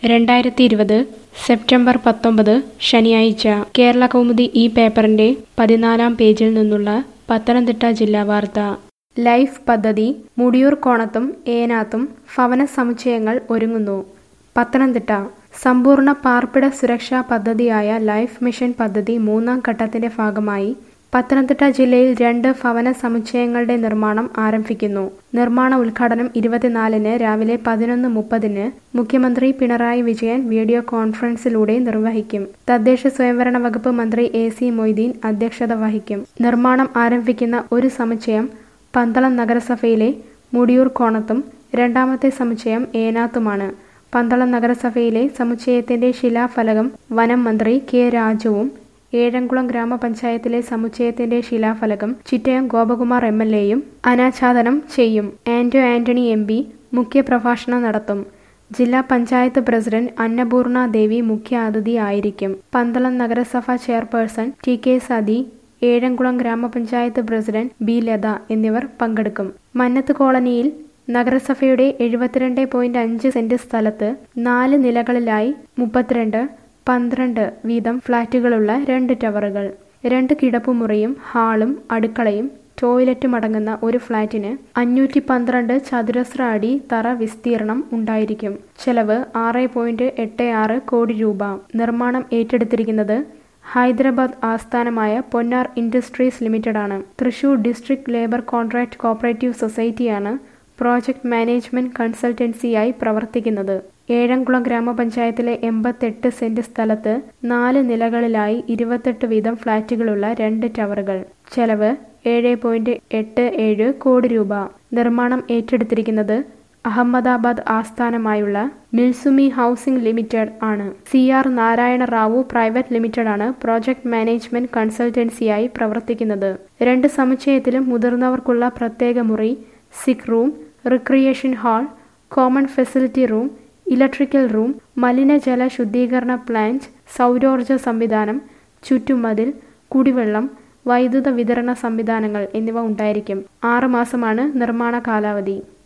രണ്ടായിരത്തി ഇരുപത് സെപ്റ്റംബർ പത്തൊമ്പത് ശനിയാഴ്ച കേരള കൗമുദി ഈ പേപ്പറിന്റെ പതിനാലാം പേജിൽ നിന്നുള്ള പത്തനംതിട്ട ജില്ലാ വാർത്ത ലൈഫ് പദ്ധതി മുടിയൂർ കോണത്തും ഏനാത്തും ഭവന സമുച്ചയങ്ങൾ ഒരുങ്ങുന്നു പത്തനംതിട്ട സമ്പൂർണ്ണ പാർപ്പിട സുരക്ഷാ പദ്ധതിയായ ലൈഫ് മിഷൻ പദ്ധതി മൂന്നാം ഘട്ടത്തിന്റെ ഭാഗമായി പത്തനംതിട്ട ജില്ലയിൽ രണ്ട് ഭവന സമുച്ചയങ്ങളുടെ നിർമ്മാണം ആരംഭിക്കുന്നു നിർമ്മാണ ഉദ്ഘാടനം ഇരുപത്തിനാലിന് രാവിലെ പതിനൊന്ന് മുപ്പതിന് മുഖ്യമന്ത്രി പിണറായി വിജയൻ വീഡിയോ കോൺഫറൻസിലൂടെ നിർവഹിക്കും തദ്ദേശ സ്വയംഭരണ വകുപ്പ് മന്ത്രി എ സി മൊയ്തീൻ അധ്യക്ഷത വഹിക്കും നിർമ്മാണം ആരംഭിക്കുന്ന ഒരു സമുച്ചയം പന്തളം നഗരസഭയിലെ മുടിയൂർ കോണത്തും രണ്ടാമത്തെ സമുച്ചയം ഏനാത്തുമാണ് പന്തളം നഗരസഭയിലെ സമുച്ചയത്തിന്റെ ശിലാഫലകം വനം മന്ത്രി കെ രാജുവും ഏഴംകുളം ഗ്രാമപഞ്ചായത്തിലെ സമുച്ചയത്തിന്റെ ശിലാഫലകം ചിറ്റയം ഗോപകുമാർ എം എൽ എയും അനാച്ഛാദനം ചെയ്യും ആന്റോ ആന്റണി എം പി മുഖ്യപ്രഭാഷണം നടത്തും ജില്ലാ പഞ്ചായത്ത് പ്രസിഡന്റ് അന്നപൂർണ ദേവി മുഖ്യ അതിഥി ആയിരിക്കും പന്തളം നഗരസഭ chairperson T K Sathi Ezhamkulam ഗ്രാമപഞ്ചായത്ത് പ്രസിഡന്റ് ബി ലത എന്നിവർ പങ്കെടുക്കും മന്നത്ത് കോളനിയിൽ നഗരസഭയുടെ എഴുപത്തിരണ്ട് പോയിന്റ് അഞ്ച് സെന്റ് സ്ഥലത്ത് നാല് നിലകളിലായി മുപ്പത്തിരണ്ട് പന്ത്രണ്ട് വീതം ഫ്ളാറ്റുകളുള്ള രണ്ട് ടവറുകൾ രണ്ട് കിടപ്പുമുറിയും ഹാളും അടുക്കളയും ടോയ്ലറ്റും അടങ്ങുന്ന ഒരു ഫ്ളാറ്റിന് അഞ്ഞൂറ്റി പന്ത്രണ്ട് ചതുരശ്ര അടി തറ വിസ്തീർണം ഉണ്ടായിരിക്കും ചെലവ് ആറ് പോയിന്റ് എട്ട് ആറ് കോടി രൂപ നിർമ്മാണം ഏറ്റെടുത്തിരിക്കുന്നത് ഹൈദരാബാദ് ആസ്ഥാനമായ പൊന്നാർ ഇൻഡസ്ട്രീസ് ലിമിറ്റഡാണ് Thrissur district labour contract cooperative സൊസൈറ്റിയാണ് പ്രോജക്ട് മാനേജ്മെന്റ് കൺസൾട്ടൻസിയായി പ്രവർത്തിക്കുന്നത് ഏഴംകുളം ഗ്രാമപഞ്ചായത്തിലെ എൺപത്തെട്ട് സെന്റ് സ്ഥലത്ത് നാല് നിലകളിലായി ഇരുപത്തെട്ട് വീതം ഫ്ളാറ്റുകളുള്ള രണ്ട് ടവറുകൾ ചെലവ് ഏഴ് പോയിന്റ് എട്ട് ഏഴ് കോടി രൂപ നിർമ്മാണം ഏറ്റെടുത്തിരിക്കുന്നത് അഹമ്മദാബാദ് ആസ്ഥാനമായുള്ള മിൽസുമി ഹൗസിംഗ് ലിമിറ്റഡ് ആണ് C R Narayana Rao private ലിമിറ്റഡാണ് പ്രോജക്ട് മാനേജ്മെന്റ് കൺസൾട്ടൻസിയായി പ്രവർത്തിക്കുന്നത് രണ്ട് സമുച്ചയത്തിലും മുതിർന്നവർക്കുള്ള പ്രത്യേക മുറി sick room recreation hall common facility room electrical room മലിനജല ശുദ്ധീകരണ പ്ലാന്റ് സൗരോർജ സംവിധാനം ചുറ്റുമതിൽ കുടിവെള്ളം വൈദ്യുത വിതരണ സംവിധാനങ്ങൾ എന്നിവ ഉണ്ടായിരിക്കും ആറുമാസമാണ് നിർമ്മാണ കാലാവധി